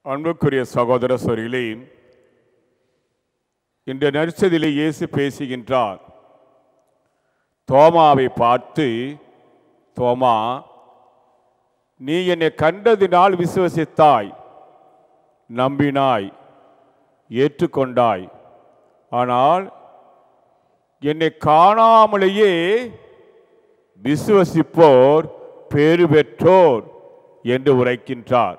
அன்புக்குரிய சகோதர சொரிகளே இந்த நற்சதிலே இயேசு பேசுகின்றார் தோமாவை பார்த்து தோமா நீ என்னை கண்டதினால் விசுவசித்தாய் நம்பினாய் ஏற்றுக்கொண்டாய் ஆனால் என்னை காணாமலேயே விசுவசிப்போர் பேறு பெற்றோர் என்று உரைக்கின்றார்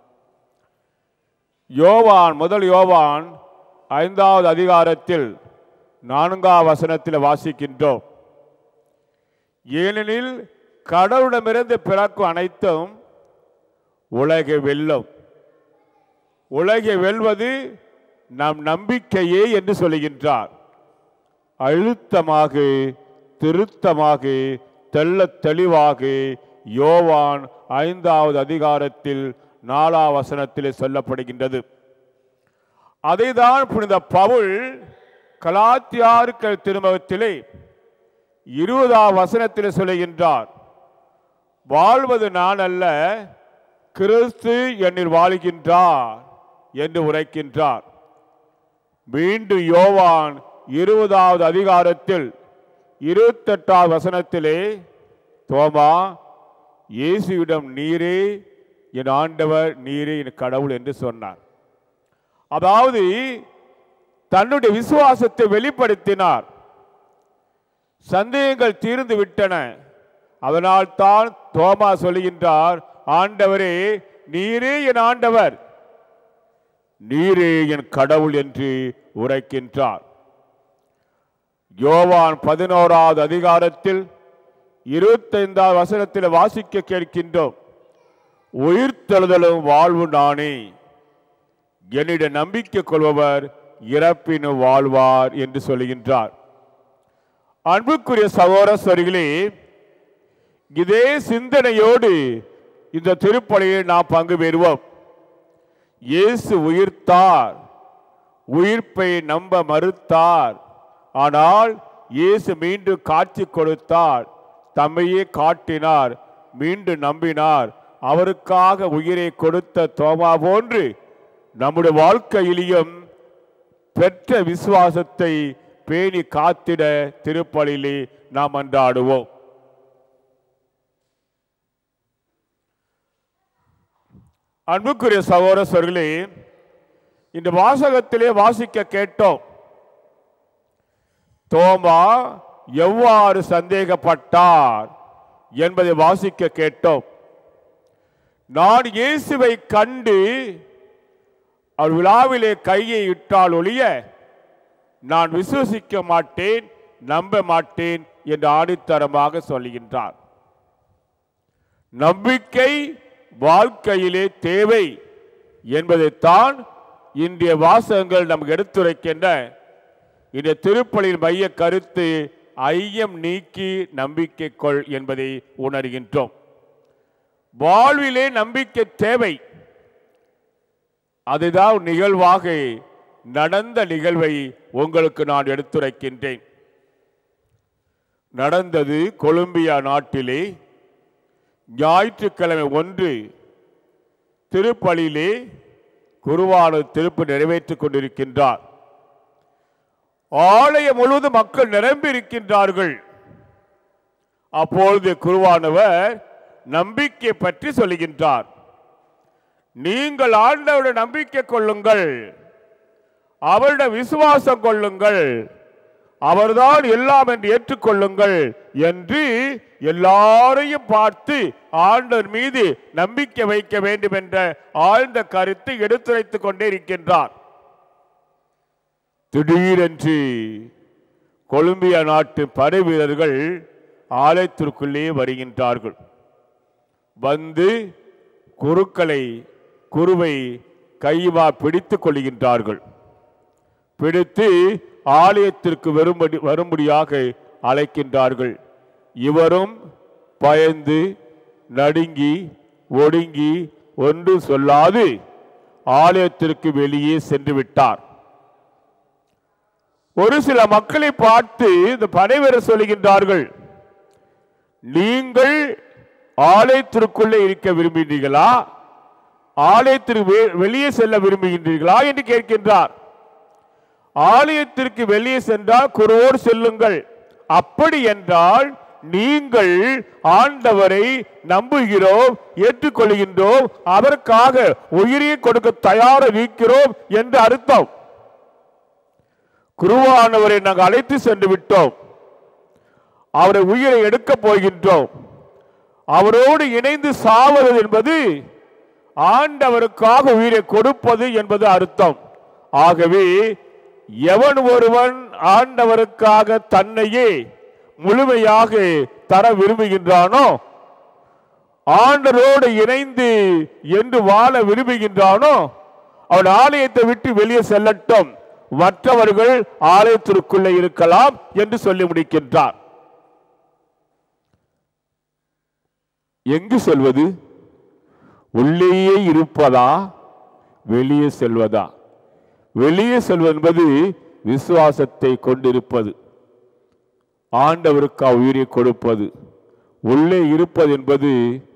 யோவான் முதல் யோவான் ஐந்தாவது அதிகாரத்தில் நான்காம் வசனத்தில் வாசிக்கின்றோம் ஏனெனில் கடவுளிடமிருந்து பிறக்கும் அனைத்தும் உலகை வெல்லும் உலகை வெல்வது நம் நம்பிக்கையே என்று சொல்லுகின்றார் அழுத்தமாக திருத்தமாக தெள்ளத் தெளிவாக யோவான் ஐந்தாவது அதிகாரத்தில் நாலாம் வசனத்திலே சொல்லப்படுகின்றது அதைதான் புனித பவுல் கலாத்தியார்கள் திருமகத்திலே இருபதாம் வசனத்தில் சொல்லுகின்றார் வாழ்வது நான் அல்ல கிறிஸ்து என்னில் வாழ்கின்றார் என்று உரைக்கின்றார் மீண்டும் யோவான் இருபதாவது அதிகாரத்தில் இருபத்தெட்டாவது வசனத்திலே தோமா இயேசுவிடம் நீரே என் ஆண்டவர் நீரே என் கடவுள் என்று சொன்னார் அதாவது தன்னுடைய விசுவாசத்தை வெளிப்படுத்தினார் சந்தேகங்கள் தீர்ந்து விட்டன அதனால் தான் தோமா சொல்லுகின்றார் ஆண்டவரே நீரே என் ஆண்டவர் நீரே என் கடவுள் என்று உரைக்கின்றார் யோவான் பதினோராவது அதிகாரத்தில் இருபத்தைந்தாவது வசனத்தில் வாசிக்க கேட்கின்றோம் உயிர்த்தெழுதலும் வாழ்வு நானே என்னிட நம்பிக்கை கொள்பவர் இறப்பினும் வாழ்வார் என்று சொல்லுகின்றார் அன்புக்குரிய சகோதரர்களே இதே சிந்தனையோடு இந்த திருப்பலியை நாம் பங்கு பெறுவோம் இயேசு உயிர்த்தார் உயிர்ப்பை நம்ப மறுத்தார் ஆனால் இயேசு மீண்டும் காட்சி கொடுத்தார் தம்மையே காட்டினார் மீண்டும் நம்பினார் அவருக்காக உயிரை கொடுத்த தோமா போன்று நம்முடைய வாழ்க்கையிலும் பெற்ற விசுவாசத்தை பேணி காத்திட திருப்பலிலே நாம் அன்றாடுவோம் அன்புக்குரிய சகோதரர்களே இந்த வாசகத்திலே வாசிக்க கேட்டோம் தோமா எவ்வாறு சந்தேகப்பட்டார் என்பதை வாசிக்க கேட்டோம் நான் இயேசுவை கண்டு அவர் விழாவிலே கையை இட்டால் ஒழிய நான் விசுவசிக்க மாட்டேன் நம்ப மாட்டேன் என்று ஆணித்தரமாக சொல்லுகின்றார் நம்பிக்கை வாழ்க்கையிலே தேவை என்பதைத்தான் இன்றைய வாசகங்கள் நமக்கு எடுத்துரைக்கின்ற இந்த திருப்பலியில் மைய கருத்து ஐயம் நீக்கி நம்பிக்கை கொள் என்பதை உணர்கின்றோம் வாழ்விலே நம்பிக்கை தேவை அதுதான் நிகழ்வாக நடந்த நிகழ்வை உங்களுக்கு நான் எடுத்துரைக்கின்றேன் நடந்தது கொலம்பியா நாட்டிலே ஞாயிற்றுக்கிழமை ஒன்று திருப்பலியிலே குருவான திருப்பு நிறைவேற்றிக் கொண்டிருக்கின்றார் ஆலயம் முழுவதும் மக்கள் நிரம்பி இருக்கின்றார்கள் அப்பொழுது குருவானவர் நம்பிக்கை பற்றி சொல்லுகின்றார் நீங்கள் ஆண்டவருடைய நம்பிக்கை கொள்ளுங்கள் அவருடைய விசுவாசம் கொள்ளுங்கள் அவர்தான் எல்லாம் என்று ஏற்றுக்கொள்ளுங்கள் என்று எல்லாரையும் பார்த்து ஆண்டவர் மீது நம்பிக்கை வைக்க வேண்டும் என்ற ஆழ்ந்த கருத்தை எடுத்துரைத்துக் கொண்டே இருக்கின்றார் திடீரென்று கொலம்பியா நாட்டு படை வீரர்கள் ஆலயத்திற்குள்ளே வருகின்றார்கள் வந்து குருக்களை குருவை கையுமா பிடித்துக் கொள்கின்றார்கள் பிடித்து ஆலயத்திற்கு வரும்படி வரும்படியாக அழைக்கின்றார்கள் இவரும் பயந்து நடுங்கி ஒடுங்கி ஒன்று சொல்லாது ஆலயத்திற்கு வெளியே சென்று விட்டார் ஒரு சில மக்களை பார்த்து இந்த படைவீரர் சொல்லுகின்றார்கள் நீங்கள் ஆலயத்திற்குள்ளே இருக்க விரும்பினீர்களா ஆலயத்திற்கு வெ- வெளியே செல்ல விரும்புகின்றீர்களா என்று கேட்கின்றார் ஆலயத்திற்கு வெளியே சென்றால் குருவோடு செல்லுங்கள் அப்படி என்றால் நீங்கள் ஆண்டவரை நம்புகிறோம் ஏற்றுக்கொள்கின்றோம் அதற்காக உயிரை கொடுக்க தயாராக இருக்கிறோம் என்று அர்த்தம் குருவானவரை நாங்கள் அழைத்து சென்று விட்டோம் அவரை உயிரை எடுக்கப் போகின்றோம் அவரோடு இணைந்து சாவது என்பது ஆண்டவருக்காக உயிரை கொடுப்பது என்பது அர்த்தம் ஆகவே எவன் ஒருவன் ஆண்டவருக்காக தன்னையே முழுமையாக தர விரும்புகின்றானோ ஆண்டரோடு இணைந்து என்று வாழ விரும்புகின்றானோ அவன் ஆலயத்தை விட்டு வெளியே செல்லட்டும் மற்றவர்கள் ஆலயத்திற்குள்ளே இருக்கலாம் என்று சொல்லி முடிக்கின்றார் எங்கு செல்வது உள்ளேயே இருப்பதா வெளியே செல்வதா வெளியே செல்வது என்பது விசுவாசத்தை கொண்டிருப்பது ஆண்டவருக்கு உயிரை கொடுப்பது உள்ளே இருப்பது என்பது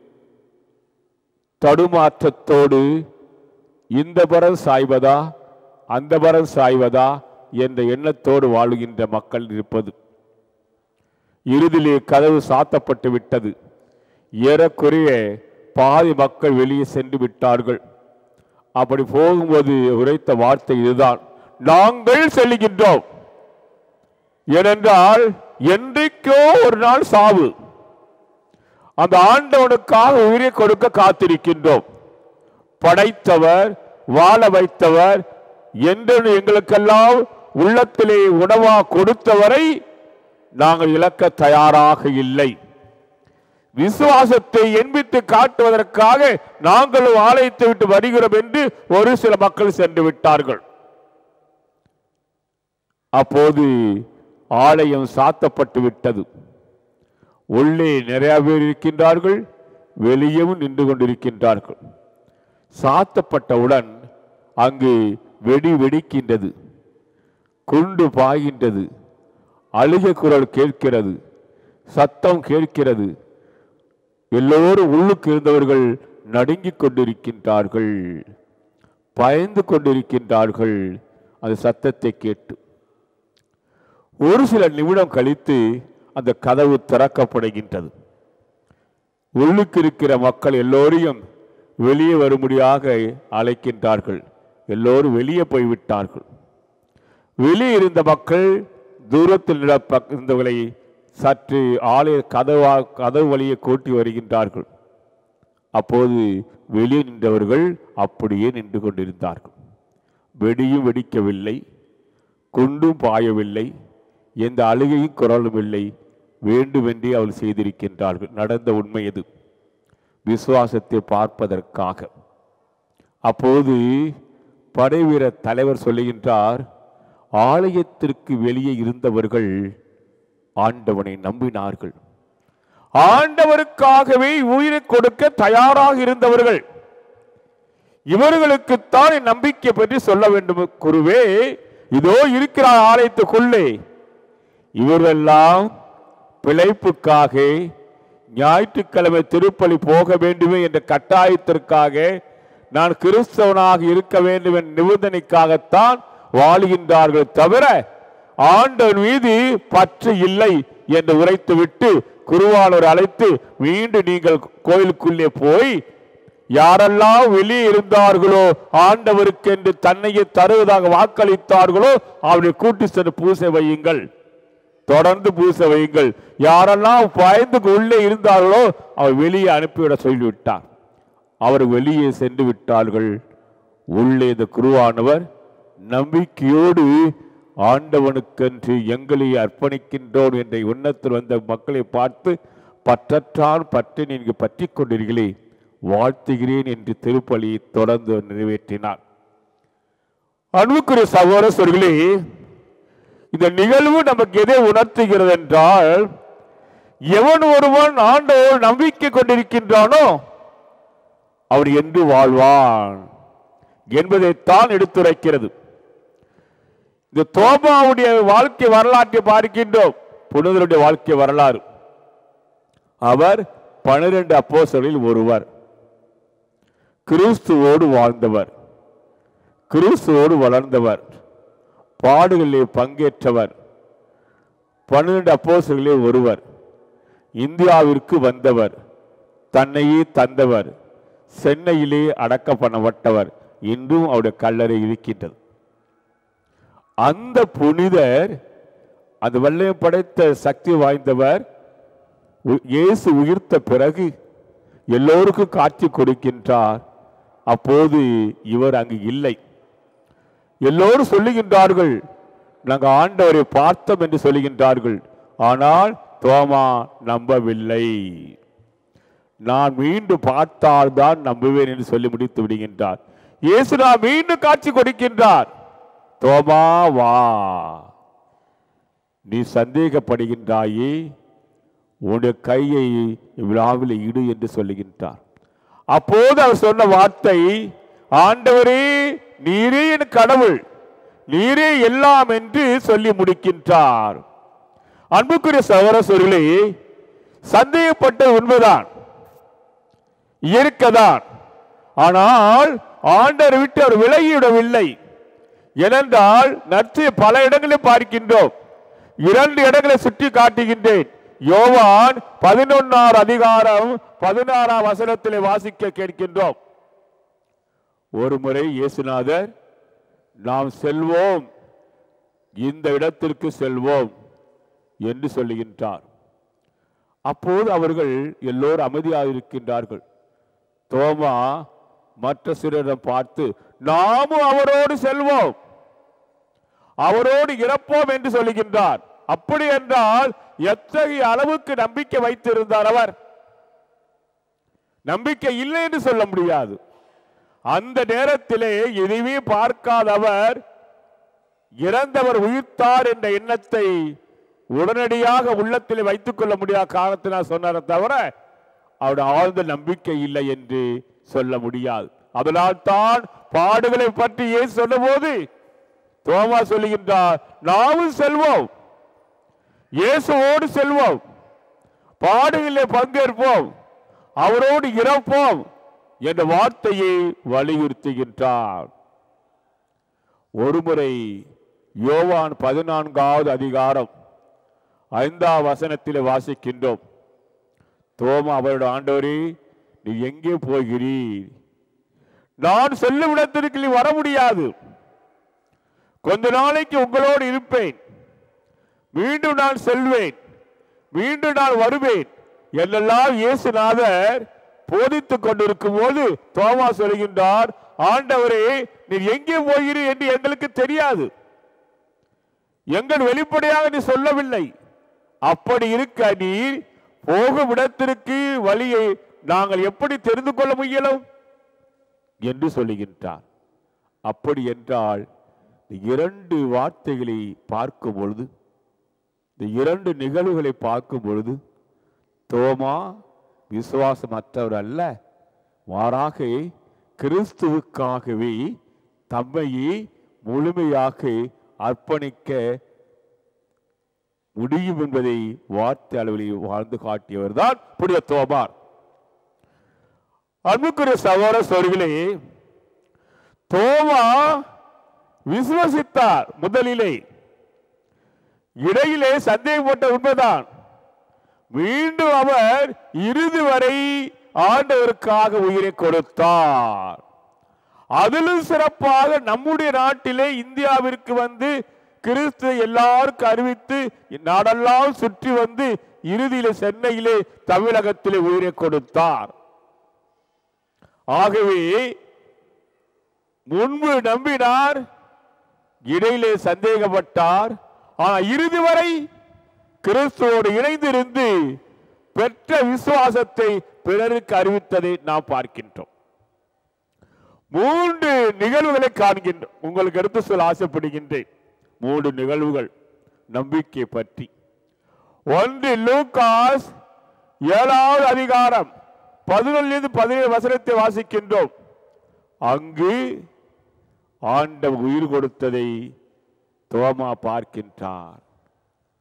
தடுமாற்றத்தோடு இந்த பரம் சாய்வதா அந்த பரம் சாய்வதா என்ற எண்ணத்தோடு வாழுகின்ற மக்கள் இருப்பது இறுதியிலே கதவு சாத்தப்பட்டு விட்டது ஏறக்குறைய பாதி மக்கள் வெளியே சென்று விட்டார்கள் அப்படி போகும்போது உரைத்த வார்த்தை இதுதான் நாங்கள் செல்லுகின்றோம் ஏனென்றால் என்றைக்கோ ஒரு நாள் சாவு அந்த ஆண்டவனுக்காக உயிரை கொடுக்க காத்திருக்கின்றோம் படைத்தவர் வாழ வைத்தவர் என்று எங்களுக்கெல்லாம் உள்ளத்திலே உணவா கொடுத்தவரை நாங்கள் இழக்க தயாராக இல்லை விசுவாசத்தை எண்பித்து காட்டுவதற்காக நாங்களும் ஆலயத்தை விட்டு வருகிறோம் என்று ஒரு சில மக்கள் சென்று விட்டார்கள் அப்போது ஆலயம் சாத்தப்பட்டு விட்டது உள்ளே நிறைய பேர் இருக்கின்றார்கள் வெளியவும் நின்று கொண்டிருக்கின்றார்கள் சாத்தப்பட்டவுடன் அங்கு வெடி வெடிக்கின்றது குண்டு பாய்கின்றது அழுக குரல் கேட்கிறது சத்தம் கேட்கிறது எல்லோரும் உள்ளுக்கு இருந்தவர்கள் நடுங்கிக் கொண்டிருக்கின்றார்கள் பயந்து கொண்டிருக்கின்றார்கள் அந்த சத்தத்தை கேட்டு ஒரு சில நிமிடம் கழித்து அந்த கதவு திறக்கப்படுகின்றது உள்ளுக்கு இருக்கிற மக்கள் எல்லோரையும் வெளியே வரும்படியாக அழைக்கின்றார்கள் எல்லோரும் வெளியே போய்விட்டார்கள் வெளியே இருந்த மக்கள் தூரத்தில் நில பக்- இருந்தவர்களை சற்று ஆலய கதவா கதவு வழியே கூட்டி வருகின்றார்கள் அப்போது வெளியே நின்றவர்கள் அப்படியே நின்று கொண்டிருந்தார்கள் வெடியும் வெடிக்கவில்லை குண்டும் பாயவில்லை எந்த அழுகையும் குரலும் இல்லை வேண்டுமென்றே அவள் செய்திருக்கின்றார்கள் நடந்த உண்மை எது விசுவாசத்தை பார்ப்பதற்காக அப்போது படைவீர தலைவர் சொல்லுகின்றார் ஆலயத்திற்கு வெளியே இருந்தவர்கள் ஆண்டவனை நம்பினார்கள் ஆண்டவருக்காகவே உயிரை கொடுக்க தயாராக இருந்தவர்கள் இவர்களுக்குத்தான் என் நம்பிக்கை பற்றி சொல்ல வேண்டும் குருவே இதோ இருக்கிறார் ஆலயத்துக்குள்ளே இவரெல்லாம் பிழைப்புக்காக ஞாயிற்றுக்கிழமை திருப்பலி போக வேண்டுமே என்ற கட்டாயத்திற்காக நான் கிறிஸ்தவனாக இருக்க வேண்டும் என்ற நிபந்தனைக்காகத்தான் வாழுகின்றார்கள் தவிர ஆண்டவன் மீது பற்று இல்லை என்று உரைத்துவிட்டு குருவானவர் அழைத்து மீண்டும் நீங்கள் கோயிலுக்குள்ளே போய் யாரெல்லாம் வெளியே இருந்தார்களோ ஆண்டவருக்கு என்று தன்னையே தருவதாக வாக்களித்தார்களோ அவரை கூட்டி சென்று பூசை வையுங்கள் தொடர்ந்து பூசை வையுங்கள் யாரெல்லாம் பயந்து உள்ளே இருந்தார்களோ அவர் வெளியே அனுப்பிவிட சொல்லிவிட்டார் அவர் வெளியே சென்று விட்டார்கள் உள்ளே இந்த குருவானவர் நம்பிக்கையோடு ஆண்டவனுக்கென்று எங்களை அர்ப்பணிக்கின்றோம் என்ற எண்ணத்தில் வந்த மக்களை பார்த்து பற்றற்றான் பற்றி நீங்கள் பற்றி கொண்டீர்களே வாழ்த்துகிறேன் என்று திருப்பலியை தொடர்ந்து நிறைவேற்றினார் அன்புக்குரிய சகோதரர்களே இந்த நிகழ்வு நமக்கு எதை உணர்த்துகிறது என்றால் எவன் ஒருவன் ஆண்டவர் நம்பிக்கை கொண்டிருக்கின்றானோ அவர் என்று வாழ்வான் என்பதைத்தான் எடுத்துரைக்கிறது இந்த தோபாவுடைய வாழ்க்கை வரலாற்றை பார்க்கின்றோம் புனிதருடைய வாழ்க்கை வரலாறு அவர் பனிரெண்டு அப்போஸ்தலரில் ஒருவர் கிறிஸ்துவோடு வாழ்ந்தவர் கிறிஸ்துவோடு வளர்ந்தவர் பாடுகளிலே பங்கேற்றவர் பன்னிரண்டு அப்போஸ்தலர்களே ஒருவர் இந்தியாவிற்கு வந்தவர் தன்னையே தந்தவர் சென்னையிலே அடக்கம் பண்ணப்பட்டவர் இன்றும் அவருடைய கல்லறை இருக்கின்றது அந்த புனிதர் அந்த வெள்ளையம் படைத்த சக்தி வாய்ந்தவர் உ- இயேசு உயிர்த்த பிறகு எல்லோருக்கும் காட்சி கொடுக்கின்றார் அப்போது இவர் அங்கு இல்லை எல்லோரும் சொல்லுகின்றார்கள் நாங்கள் ஆண்டவரை பார்த்தோம் என்று சொல்லுகின்றார்கள் ஆனால் தோமா நம்பவில்லை நான் மீண்டும் பார்த்தால்தான் நம்புவேன் என்று சொல்லி முடித்து விடுகின்றார் இயேசு நான் மீண்டும் காட்சி கொடுக்கின்றார் தோமா வா நீ சந்தேகப்படுகின்றாயே உன்னுடைய கையை விழாவில் இடு என்று சொல்லுகின்றார் அப்போது அவர் சொன்ன வார்த்தை ஆண்டவரே நீரே என் கடவுள் நீரே எல்லாம் என்று சொல்லி முடிக்கின்றார் அன்புக்குரிய சகோதரர்களே சந்தேகப்பட்ட உண்மைதான் இயற்கைதான் ஆனால் ஆண்டவர் விட்டு அவர் விலகிவிடவில்லை ஏனென்றால் நற்செய்தி பல இடங்களில் பார்க்கின்றோம் இரண்டு இடங்களை சுற்றி காட்டுகின்றேன் யோவான் பதினொன்னார் அதிகாரம் பதினாறாம் வசனத்திலே வாசிக்க கேட்கின்றோம் ஒரு முறை இயேசுநாதர் நாம் செல்வோம் இந்த இடத்திற்கு செல்வோம் என்று சொல்லுகின்றார் அப்போது அவர்கள் எல்லோரும் அமைதியாக இருக்கின்றார்கள் தோமா மற்ற சிலரிடம் பார்த்து நாமும் அவரோடு செல்வோம் அவரோடு இறப்போம் என்று சொல்லுகின்றார் அப்படி என்றால் எத்தகைய அளவுக்கு நம்பிக்கை வைத்திருந்தார் அவர் நம்பிக்கை இல்லை என்று சொல்ல முடியாது அந்த நேரத்திலே எதுவுமே பார்க்காதவர் இறந்தவர் உயிர்த்தார் என்ற எண்ணத்தை உடனடியாக உள்ளத்தில் வைத்துக் கொள்ள முடியாத காரணத்தினால் சொன்னாரே தவிர அவருடைய ஆழ்ந்த நம்பிக்கை இல்லை என்று சொல்ல முடியாது அதனால் தான் பாடுகளை பற்றி ஏன் சொன்னபோது தோமா சொல்லுகின்றார் நாமும் செல்வோம் இயேசுவோடு செல்வோம் பாடுகளிலே பங்கேற்போம் அவரோடு இறப்போம் என்ற வார்த்தையை வலியுறுத்துகின்றார் ஒருமுறை யோவான் பதினான்காவது அதிகாரம் ஐந்தாம் வசனத்திலே வாசிக்கின்றோம் தோமா அவரோட ஆண்டவரே நீ எங்கே போகிறீர் நான் செல்லும் இடத்திற்கு நீ வர முடியாது கொஞ்ச நாளைக்கு உங்களோடு இருப்பேன் மீண்டும் நான் செல்வேன் மீண்டும் நான் வருவேன் என்றெல்லாம் இயேசுநாதர் போதித்துக் கொண்டிருக்கும் போது தோமா சொல்கின்றார் ஆண்டவரே நீர் எங்கே போகிறீர் என்று எங்களுக்கு தெரியாது எங்கள் வெளிப்படையாக நீ சொல்லவில்லை அப்படி இருக்க நீர் போகும் இடத்திற்கு வழியை நாங்கள் எப்படி தெரிந்து கொள்ள முயலும் என்று சொல்லுகின்றார் அப்படி என்றால் இந்த இரண்டு வார்த்தைகளை பார்க்கும் பொழுது இந்த இரண்டு நிகழ்வுகளை பார்க்கும் பொழுது தோமா விசுவாசமற்றவர் அல்ல மாறாக கிறிஸ்துவுக்காகவே தம்மையே முழுமையாக அர்ப்பணிக்க முடியும் என்பதை வார்த்தை அளவில் வாழ்ந்து காட்டியவர் தான் புனித தோமார் அன்புக்குரிய சகோதர சோர்களே தோமா விசுவசித்தார் முதலிலே இடையிலே சந்தேகப்பட்ட உண்மைதான் மீண்டும் அவர் இறுதி வரை ஆண்டவருக்காக உயிரை கொடுத்தார் அதிலும் சிறப்பாக நம்முடைய நாட்டிலே இந்தியாவிற்கு வந்து கிறிஸ்து எல்லாருக்கும் அறிவித்து நாடெல்லாம் சுற்றி வந்து இறுதியிலே சென்னையிலே தமிழகத்திலே உயிரை கொடுத்தார் ஆகவே முன்பு நம்பினார் இடையிலே சந்தேகப்பட்டார் ஆனால் இறுதி வரை கிறிஸ்துவோடு இணைந்திருந்து பெற்ற விசுவாசத்தை பிறருக்கு அறிவித்ததை நாம் பார்க்கின்றோம் மூன்று நிகழ்வுகளை காண்கின்றோம் உங்களுக்கு எடுத்து சொல்ல ஆசைப்படுகின்றேன் மூன்று நிகழ்வுகள் நம்பிக்கை பற்றி ஒன்று லூகாஸ் ஏழாவது அதிகாரம் பதினொன்றிலிருந்து பதினேழு வசனத்தை வாசிக்கின்றோம் அங்கு ஆண்டவர் உயிர் கொடுத்ததை தோமா பார்க்கின்றார்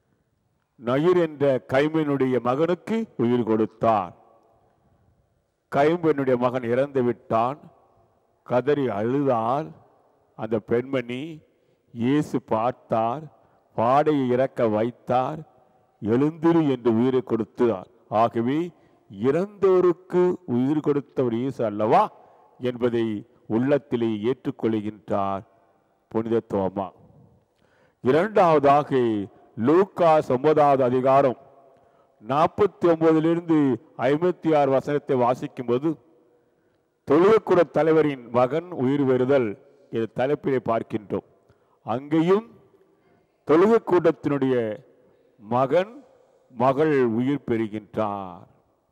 நயிர் என்ற கைமனுடைய மகனுக்கு உயிர் கொடுத்தார் கைம்பெண்ணுடைய மகன் இறந்து விட்டான் கதறி அழுதால் அந்த பெண்மணி இயேசு பார்த்தார் பாடையை இறக்க வைத்தார் எழுந்திரு என்று உயிரை கொடுத்தார் ஆகவே இறந்தோருக்கு உயிர் கொடுத்தவர் இயேசு அல்லவா என்பதை உள்ளத்திலே ஏற்றுக்கொள்கின்றார் புனித தோமா இரண்டாவதாக லூக்கா ஒன்பதாவது அதிகாரம் நாற்பத்தி ஒன்பதிலிருந்து ஐம்பத்தி ஆறு வசனத்தை வாசிக்கும்போது தொழுகக்கூட தலைவரின் மகன் உயிர் பெறுதல் என்ற தலைப்பிலே பார்க்கின்றோம் அங்கேயும் தொழுகக் கூட்டத்தினுடைய மகன் மகள் உயிர் பெறுகின்றார்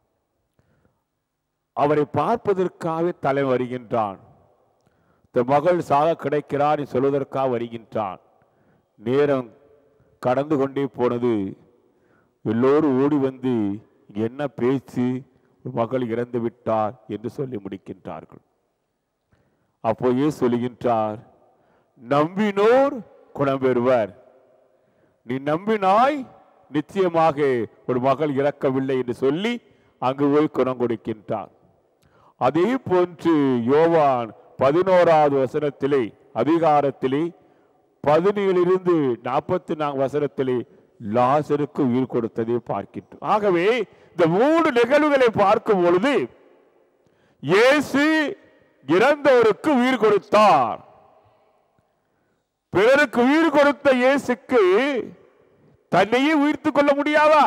அவரை பார்ப்பதற்காக தலை வருகின்றான் இந்த மகள் சாக கிடைக்கிறார் என்று சொல்வதற்காக வருகின்றான் நேரம் கடந்து கொண்டே போனது எல்லோரும் ஓடி வந்து "இங்க என்ன பேச்சு ஒரு மகள் இறந்து விட்டார் என்று சொல்லி முடிக்கின்றார்கள் அப்போ இயேசு சொல்லுகின்றார் நம்பினோர் குணம் பெறுவர் நீ நம்பினாய் நிச்சயமாக ஒரு மகள் இறக்கவில்லை என்று சொல்லி அங்கு போய் குணம் கொடுக்கின்றார் அதே போன்று யோவான் பதினோராவது வசனத்திலே அதிகாரத்திலே பதினேழிலிருந்து நாற்பத்தி நான்கு வசனத்திலே லாசருக்கு உயிர் கொடுத்ததை பார்க்கின்றோம் ஆகவே இந்த மூணு நிகழ்வுகளை பார்க்கும் பொழுது இயேசு இறந்தவருக்கு உயிர் கொடுத்தார் பிறருக்கு உயிர் கொடுத்த இயேசுக்கு தன்னையே உயிர்த்துக் கொள்ள முடியாதா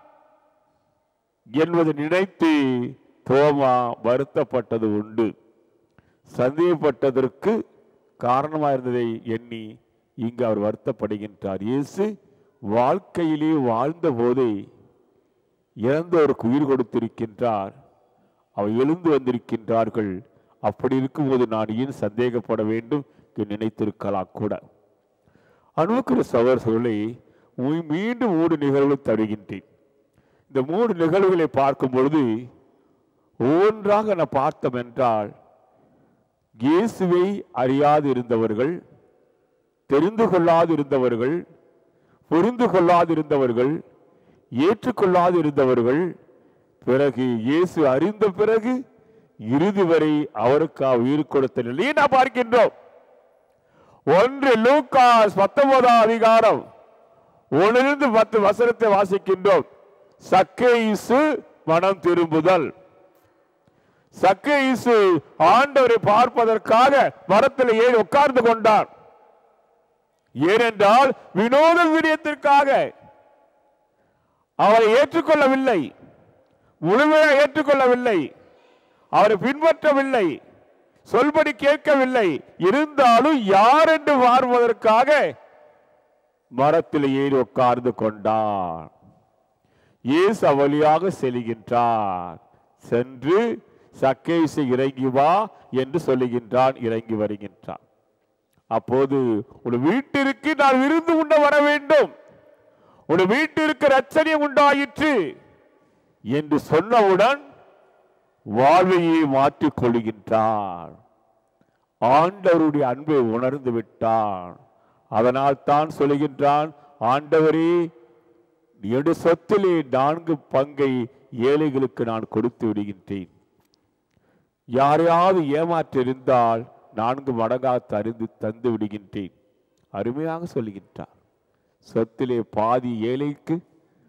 என்பதை நினைத்து தோமா வருத்தப்பட்டது உண்டு சந்தேகப்பட்டதற்கு காரணமாக இருந்ததை எண்ணி இங்கு அவர் வருத்தப்படுகின்றார் இயேசு வாழ்க்கையிலே வாழ்ந்த போதே இறந்தோருக்கு உயிர் கொடுத்திருக்கின்றார் அவர் எழுந்து வந்திருக்கின்றார்கள் அப்படி இருக்கும்போது நான் ஏன் சந்தேகப்பட வேண்டும் என்று நினைத்திருக்கலாம் கூட அணுக்குற சகோதரர்களை மீ- மீண்டும் மூன்று நிகழ்வுகளை தருகின்றேன் இந்த மூன்று நிகழ்வுகளை பார்க்கும் பொழுது ஒவ்வொன்றாக நான் பார்த்தோம் என்றால் இயேசுவை அறியாது இருந்தவர்கள் தெரிந்து கொள்ளாது இருந்தவர்கள் புரிந்து கொள்ளாது இருந்தவர்கள் ஏற்றுக்கொள்ளாது இருந்தவர்கள் பிறகு இயேசு அறிந்த பிறகு இறுதி வரை அவருக்காக உயிர் கொடுத்த நிலையை நாம் பார்க்கின்றோம் ஒன்று லூக்காஸ் பத்தொன்பதாம் அதிகாரம் ஒன்றிலிருந்து பத்து வசனத்தை வாசிக்கின்றோம் சக்கேயிசு மனம் திரும்புதல் சக்கேயிசு ஆண்டவரை பார்ப்பதற்காக மரத்தில் ஏறி உட்கார்ந்து கொண்டார் ஏனென்றால் வினோத விடயத்திற்காக அவரை ஏற்றுக்கொள்ளவில்லை முழுமையாக ஏற்றுக்கொள்ளவில்லை அவரை பின்பற்றவில்லை சொல்படி கேட்கவில்லை இருந்தாலும் யார் என்று பார்ப்பதற்காக மரத்தில் ஏறி உட்கார்ந்து கொண்டார் இயேசு அவளியாக செல்கின்றார் சென்று சக்கேசு இறங்கி வா என்று சொல்லுகின்றான் இறங்கி வருகின்றான் அப்போது ஒரு வீட்டிற்கு நான் விருந்து உண்ண வர வேண்டும் ஒரு வீட்டிற்கு ரச்சனையம் உண்டாயிற்று என்று சொன்னவுடன் வாழ்வையை மாற்றிக் கொள்கின்றான் ஆண்டவருடைய அன்பை உணர்ந்து விட்டான் அதனால் தான் சொல்லுகின்றான் ஆண்டவரே எடு சொத்திலே நான்கு பங்கை ஏழைகளுக்கு நான் கொடுத்து விடுகின்றேன் யாரையாவது ஏமாற்றிருந்தால் நான்கு மடங்காக தருந்து தந்து விடுகின்றேன் அருமையாக சொல்லுகின்றார் சொத்திலே பாதி ஏழைக்கு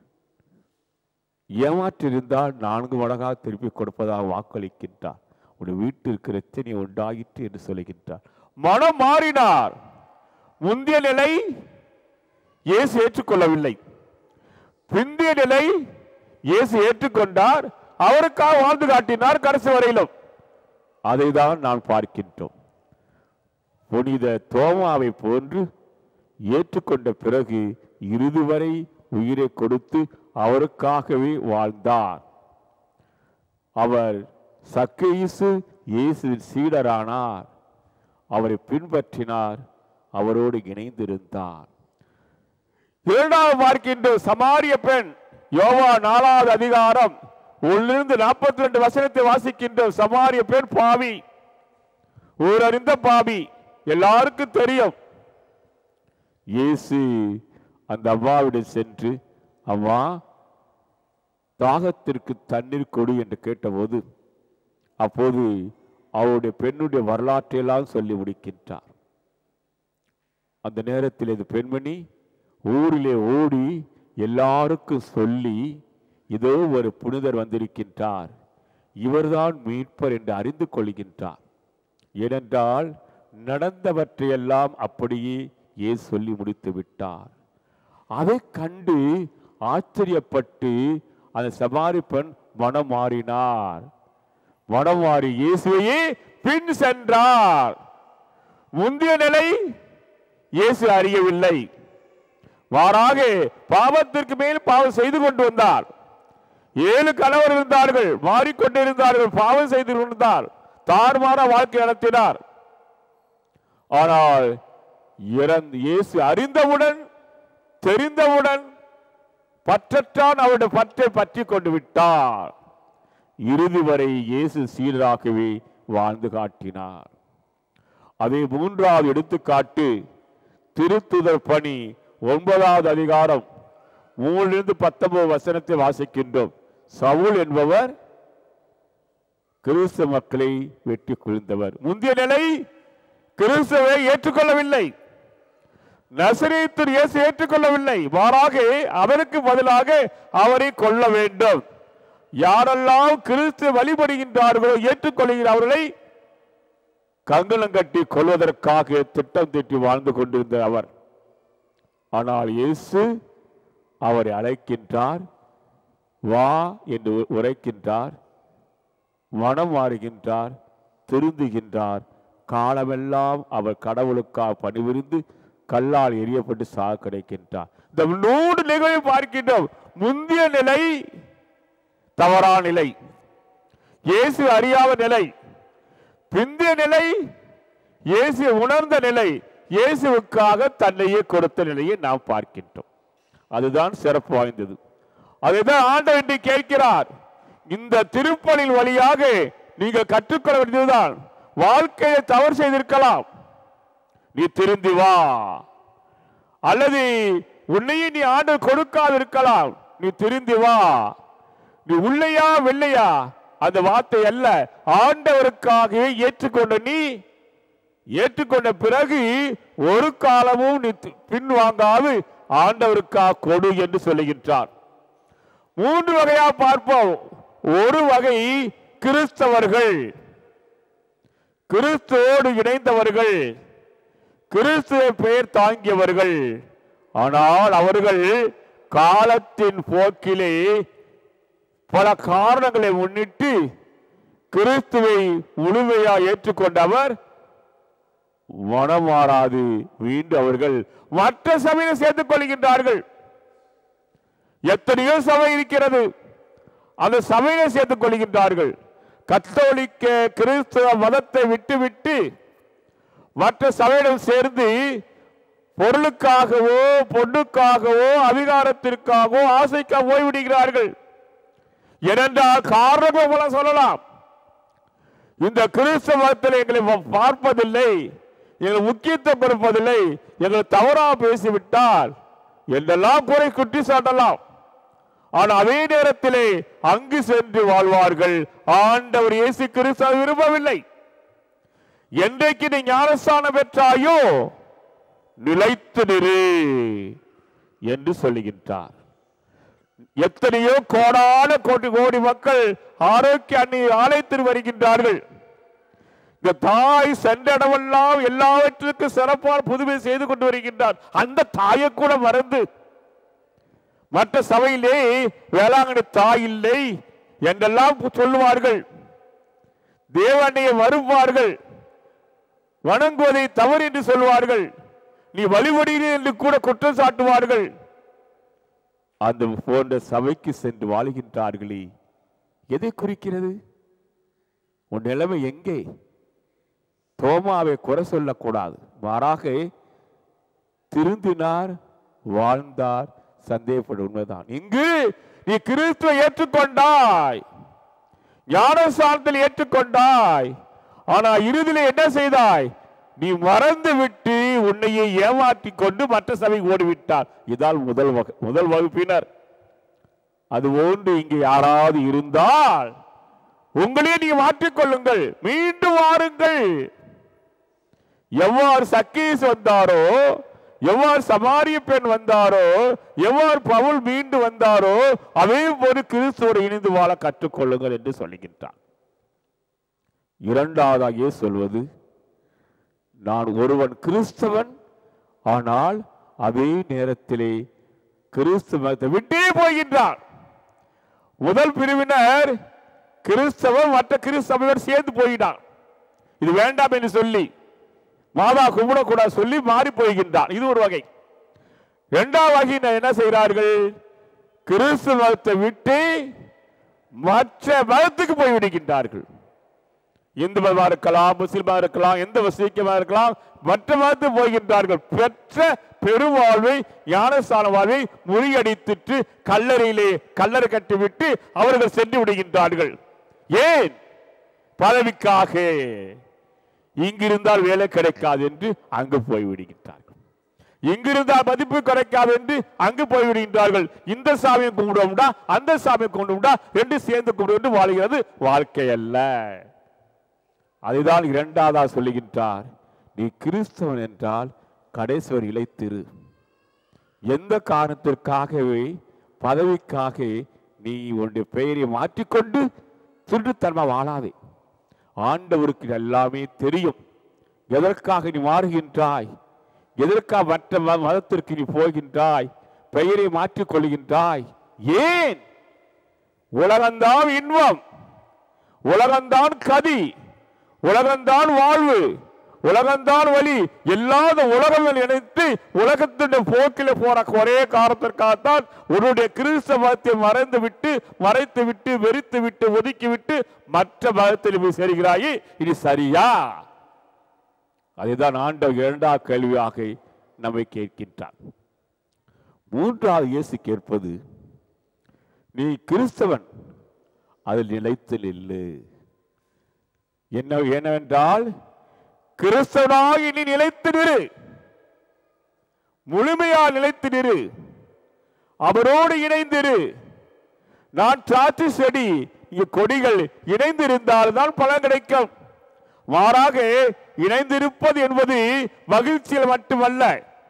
ஏமாற்றிருந்தால் நான்கு மடங்காக திருப்பி கொடுப்பதாக வாக்களிக்கின்றார் ஒரு வீட்டிற்கு ரச்சனை உண்டாயிற்று என்று சொல்லுகின்றார் மனம் மாறினார் முந்தைய நிலை இயேசு ஏற்றுக்கொள்ளவில்லை பிந்தைய நிலை இயேசு ஏற்றுக்கொண்டார் அவருக்காக வாழ்ந்து காட்டினார் கடைசி வரையிலும் அதை தான் நான் பார்க்கின்றோம் புனித தோமாவை போன்று ஏற்றுக்கொண்ட பிறகு இறுதி வரை உயிரை கொடுத்து அவருக்காகவே வாழ்ந்தார் அவர் சக்கேயிசு இயேசுவின் சீடரானார் அவரை பின்பற்றினார் அவரோடு இணைந்திருந்தார் இரண்டாவது பார்க்கின்ற சமாரிய பெண் யோவா நாலாவது அதிகாரம் ஒன்றிலிருந்து நாற்பத்தி ரெண்டு வசனத்தை வாசிக்கின்ற சமாரிய பெண் பாவி ஊரறிந்த பாவி எல்லாருக்கும் தெரியும் இயேசு அந்த அம்மாவிடம் சென்று அம்மா தாகத்திற்கு தண்ணீர் கொடு என்று கேட்டபோது அப்போது அவருடைய பெண்ணுடைய வரலாற்றையெல்லாம் சொல்லி முடிக்கின்றார் அந்த நேரத்தில் இது பெண்மணி ஊரிலே ஓடி எல்லாருக்கும் சொல்லி இதோ ஒரு புனிதர் வந்திருக்கின்றார் இவர்தான் மீட்பர் என்று அறிந்து கொள்கின்றார் ஏனென்றால் நடந்தவற்றையெல்லாம் அப்படியே இயேசு சொல்லி முடித்து விட்டார் அதை கண்டு ஆச்சரியப்பட்டு அந்த சமாரி பெண் மனம் மாறினார் மனம் மாறி இயேசுவையே பின் சென்றார் முந்தைய நிலை இயேசு அறியவில்லை மாறாக பாவத்திற்கு மேல் பாவம் செய்து கொண்டு வந்தார் ஏழு கணவர் இருந்தார்கள் மாறிக்கொண்டிருந்தார்கள் பாவம் செய்து கொண்டிருந்தார் தாறுமாற வாழ்க்கை நடத்தினார் ஆனால் இறந்து இயேசு அறிந்தவுடன் தெரிந்தவுடன் பற்றற்றான் அவருடைய பற்றை பற்றி கொண்டு விட்டார் இறுதி வரை இயேசு சீடராகவே வாழ்ந்து காட்டினார் அதே மூன்றாவது எடுத்துக்காட்டு திருத்துதர் பணி ஒன்பதாவது அதிகாரம் மூணிலிருந்து பத்தொன்பது வசனத்தை வாசிக்கின்றோம் சவுல் என்பவர் கிறிஸ்து மக்களை வெட்டி கொள்ந்தவர் முந்தைய நிலை கிறிஸ்துவை ஏற்றுக்கொள்ளவில்லை நசரேத்தர் இயேசு ஏற்றுக்கொள்ளவில்லை மாறாக அவருக்கு பதிலாக அவரை கொல்ல வேண்டும் யாரெல்லாம் கிறிஸ்து வழிபடுகின்றார்களோ ஏற்றுக்கொள்கிற அவர்களை கங்கணம் கட்டி கொள்வதற்காக திட்டம் தீட்டி வாழ்ந்து கொண்டிருந்த அவர் ஆனால் இயேசு அவரை அழைக்கின்றார் வா என்று உரைக்கின்றார் மனம் மாறுகின்றார் திருந்துகின்றார் காலமெல்லாம் அவர் கடவுளுக்காக பணிவிருந்து கல்லால் எரியப்பட்டு சாக கிடைக்கின்றார் இந்த நூறு நிகழ்வை பார்க்கின்றோம் முந்தைய நிலை தவறான நிலை இயேசு அறியாத நிலை பிந்திய நிலை இயேசு உணர்ந்த நிலை இயேசுவுக்காக தன்னையே கொடுத்த நிலையை நாம் பார்க்கின்றோம் அதுதான் சிறப்பு வாய்ந்தது அதுதான் ஆண்டவர் என்று கேட்கிறார் இந்த திருப்பலின் வழியாக நீங்கள் கற்றுக்கொள்ள வேண்டியதுதான் வாழ்க்கையை தவறு செய்திருக்கலாம் நீ திருந்தி வா அல்லது உன்னையே நீ ஆண்டு கொடுக்காது இருக்கலாம் நீ திருந்தி வா நீ உள்ளையா வெள்ளையா அந்த வார்த்தை அல்ல ஆண்டவருக்காகவே ஏற்றுக்கொண்ட நீ ஏற்றுக்கொண்ட பிறகு ஒரு காலமும் நீ தி- பின்வாங்காது ஆண்டவருக்காக கொடு என்று சொல்லுகின்றார் மூன்று வகையா பார்ப்போம் ஒரு வகை கிறிஸ்தவர்கள் கிறிஸ்துவோடு இணைந்தவர்கள் கிறிஸ்துவ பெயர் தாங்கியவர்கள் ஆனால் அவர்கள் காலத்தின் போக்கிலே பல காரணங்களை முன்னிட்டு கிறிஸ்துவை முழுமையா ஏற்றுக்கொண்டவர் மனம் மாறாது மீண்டும் அவர்கள் மற்ற சபையை சேர்த்துக் கொள்கின்றார்கள் எத்தனையோ சபை இருக்கிறது அந்த சபையை சேர்த்துக் கொள்கின்றார்கள் கத்தோலிக்க கிறிஸ்தவ மதத்தை விட்டுவிட்டு மற்ற சபையிடம் சேர்ந்து பொருளுக்காகவோ பொண்ணுக்காகவோ அதிகாரத்திற்காகவோ ஆசைக்காக போய்விடுகிறார்கள் ஏனென்றால் காரணம் போல சொல்லலாம் இந்த கிறிஸ்தவ மதத்தில் எங்களை பா- பார்ப்பதில்லை எங்கள் முக்கியத்துவம் கொடுப்பதில்லை எங்கள் தவறாக பேசிவிட்டால் என்றெல்லாம் குறை குட்டி சாட்டலாம் ஆனால் அதே நேரத்திலே அங்கு சென்று வாழ்வார்கள் ஆண்டவர் இயேசு கிறிஸ்து அதை விரும்பவில்லை என்றைக்கு நீ ஞானஸ்தானம் பெற்றாயோ நிலைத்து நிறு என்று சொல்லுகின்றார் எத்தனையோ கோடான கோடி கோடி மக்கள் ஆரோக்கிய அன்னை ஆலயத்தில் வருகின்றார்கள் இந்த தாய் சென்ற இடமெல்லாம் எல்லாவற்றுக்கும் சிறப்பான புதுமை செய்து கொண்டு வருகின்றார் அந்த தாயை கூட மறந்து மற்ற சபையிலே வேளாங்கண்ணி தாய் இல்லை என்றெல்லாம் சொல்லுவார்கள் தேவனையை வருவார்கள் வணங்குவதை தவறு என்று சொல்வார்கள் நீ வழிபடுகிறீர் என்று கூட குற்றம் சாட்டுவார்கள் அந்த போன்ற சபைக்கு சென்று வாழ்கின்றார்களே எதை குறிக்கிறது உன் நிலைமை எங்கே தோமாவை குறை சொல்லக்கூடாது மாறாக திருந்தினார் வாழ்ந்தார் சந்தேகப்பட உண்மைதான் இங்கு நீ கிறிஸ்துவை ஏற்றுக்கொண்டாய் ஞானசாரத்தில் ஏற்றுக்கொண்டாய் ஆனா இறுதியில என்ன செய்தாய் நீ மறந்து விட்டு உன்னையே ஏமாற்றி கொண்டு மற்ற சபை ஓடிவிட்டார் இதால் முதல் வகு முதல் வகுப்பினர் அது போன்று இங்கே யாராவது இருந்தால் உங்களையே நீங்க மாற்றிக்கொள்ளுங்கள் மீண்டும் வாருங்கள் எவ்வாறு சக்கீஸ் வந்தாரோ எவ்வாறு சமாரிய பெண் வந்தாரோ எவ்வாறு பவுல் மீண்டு வந்தாரோ அதே போல கிறிஸ்துவோடு இணைந்து வாழ கற்றுக்கொள்ளுங்கள் என்று சொல்லுகின்றான் இரண்டாவதாக சொல்வது நான் ஒருவன் கிறிஸ்தவன் ஆனால் அதே நேரத்திலே கிறிஸ்தவத்தை விட்டே போகின்றான் முதல் பிரிவினர் கிறிஸ்தவன் மற்ற கிறிஸ்தவர் சேர்ந்து போயிட்டான் இது வேண்டாம் என்று சொல்லி மாதா கும்பிடக்கூடாது சொல்லி மாறி போகின்றான் இது ஒரு வகை இரண்டாவது வகையினர் என்ன செய்கிறார்கள் கிறிஸ்து மதத்தை விட்டு மற்ற மதத்துக்கு போய் விடுகின்றார்கள் இந்து மதமா இருக்கலாம் முஸ்லிமா இருக்கலாம் எந்த வசீக்கமா இருக்கலாம் மற்ற மதத்துக்கு போகின்றார்கள் பெற்ற பெருவாழ்வை ஞானஸ்தான வாழ்வை முறியடித்துட்டு கல்லறையிலே கல்லறை கட்டிவிட்டு அவர்கள் சென்று விடுகின்றார்கள் ஏன் பதவிக்காக இங்கிருந்தால் வேலை கிடைக்காது என்று அங்கு போய் விடுகின்றார்கள் இங்கிருந்தால் மதிப்பு கிடைக்காது என்று அங்கு போய் விடுகின்றார்கள் இந்த சாமியை கும்பிடுவோம்டா அந்த சாமியை கும்பிடுவோம்டா ரெண்டு சேர்ந்து கும்பிடு வாழ்கிறது வாழ்க்கை அல்ல அதுதான் இரண்டாவதா சொல்லுகின்றார் நீ கிறிஸ்தவன் என்றால் கடைசிவர் இழைத்திரு எந்த காரணத்திற்காகவே பதவிக்காக நீ உன்னுடைய பெயரை மாற்றிக்கொண்டு திருட்டுத்தன்மை வாழாதே ஆண்டவருக்கு எல்லாமே தெரியும் எதற்காக நீ மாறுகின்றாய் எதற்காக மற்ற ம- மதத்திற்கு நீ போகின்றாய் பெயரை மாற்றிக் கொள்கின்றாய் ஏன் உலகம்தான் இன்பம் உலகம்தான் கதி உலகம்தான் வாழ்வு உலகம்தான் வழி எல்லாத உலகம் நினைத்து உலகத்தின் போக்கில போற ஒரே காரணத்திற்காகத்தான் உன்னுடைய கிறிஸ்தவ மதத்தை மறைந்து விட்டு மறைத்து விட்டு வெறித்து விட்டு ஒதுக்கி விட்டு மற்ற மதத்தில் போய் சேர்கிறாயே இது சரியா அதுதான் ஆண்டவர் இரண்டாவது கேள்வியாக நம்மை கேட்கின்றார் மூன்றாவது இயேசு கேட்பது நீ கிறிஸ்தவன் அதில் நிலைத்து நில்லு என்ன என்னவென்றால் கிறிஸ்தவனாகி நீ நிலைத்து நிறு முழுமையா நிலைத்து நிறு அவரோடு இணைந்திரு நான் திராட்சை செடி இங்கு கொடிகள் இணைந்திருந்தால் தான் பலன் கிடைக்கும் மாறாக இணைந்திருப்பது என்பது மகிழ்ச்சியில் மட்டுமல்ல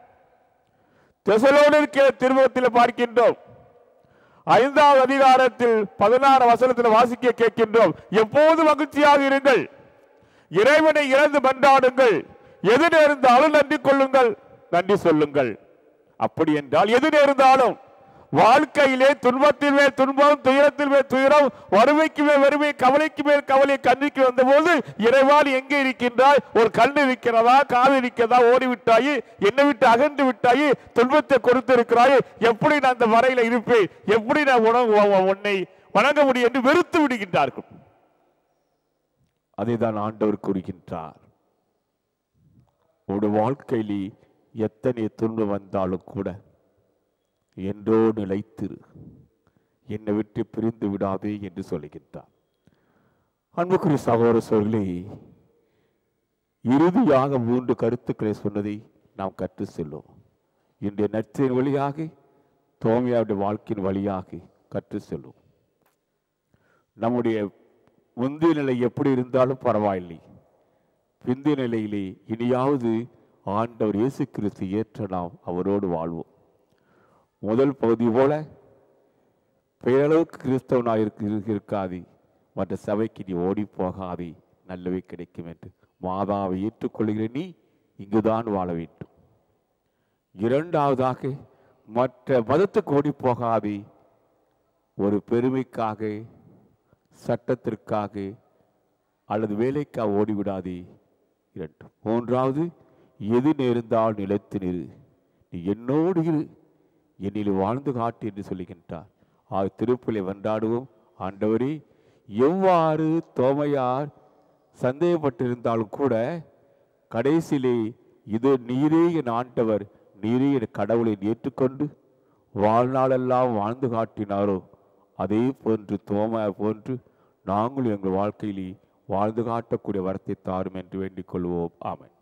தெசலோனிற்கிற திருமுகத்தில் பார்க்கின்றோம் ஐந்தாவது அதிகாரத்தில் பதினாறு வசனத்தில் வாசிக்க கேட்கின்றோம் எப்போது மகிழ்ச்சியாக இருங்கள் இறைவனை இறந்து மன்றாடுங்கள் எது நேர்ந்தாலும் நன்றி கொள்ளுங்கள் நன்றி சொல்லுங்கள் அப்படி என்றால் எது நேர்ந்தாலும் வாழ்க்கையிலே துன்பத்தில் மேல் துன்பம் துயரத்தில் மேல் துயரம் வறுமைக்கு மேல் வறுமை கவலைக்கு மேல் கவலை கண்ணிக்கு வந்தபோது இறைவான் எங்கே இருக்கின்றாய் ஒரு கண் இருக்கிறதா காது இருக்கிறதா ஓடிவிட்டாயே என்னை விட்டு அகன்று விட்டாயே துன்பத்தை கொடுத்து இருக்கிறாயே எப்படி நான் அந்த வரையில இருப்பேன் எப்படி நான் உணவு உன்னை வணங்க முடியும் என்று வெறுத்து விடுகின்றார்கள் அதைதான் ஆண்டவர் கூறுகின்றார் ஒரு வாழ்க்கையிலே எத்தனை துன்பம் வந்தாலும் கூட என்றோ நிலைத்திரு என்னை விட்டு பிரிந்து விடாதே என்று சொல்லுகின்றார் அன்புக்குரிய சகோதர சோர்களே இறுதியாக மூன்று கருத்துக்களை சொன்னதை நாம் கற்று செல்லும் இன்றைய நற்செய்தியின் வழியாக தோமையாவுடைய வாழ்க்கையின் வழியாக கற்று செல்லும் நம்முடைய முந்தைய நிலை எப்படி இருந்தாலும் பரவாயில்லை பிந்தைய நிலையிலே இனியாவது ஆண்டவர் இயேசு கிறிஸ்து ஏற்ற நாம் அவரோடு வாழ்வோம் முதல் பகுதி போல பெயரளவுக்கு கிறிஸ்தவனாக இருக்க இருக்காது மற்ற சபைக்கு நீ ஓடி போகாதே நல்லவை கிடைக்கும் என்று மாதாவை ஏற்றுக்கொள்கிற நீ இங்குதான் வாழ வேண்டும் இரண்டாவதாக மற்ற மதத்துக்கு ஓடி போகாதே ஒரு பெருமைக்காக சட்டத்திற்காக அல்லது வேலைக்காக ஓடிவிடாதே இரண்டு மூன்றாவது எது நேர்ந்தால் நிலைத்து நிறு நீ என்னோடு இரு என்னில் வாழ்ந்து காட்டு என்று சொல்லுகின்றார் ஆக திருப்பலை வென்றாடுவோம் ஆண்டவரே எவ்வாறு தோமையார் சந்தேகப்பட்டிருந்தாலும் கூட கடைசியிலே இது நீரே என் ஆண்டவர் நீரே என் கடவுளை ஏற்றுக்கொண்டு வாழ்நாளெல்லாம் வாழ்ந்து காட்டினாரோ அதே போன்று தோம போன்று நாங்களும் எங்கள் வாழ்க்கையிலே வாழ்ந்து காட்டக்கூடிய வரத்தை தாரும் என்று வேண்டிக் கொள்வோம் ஆமென்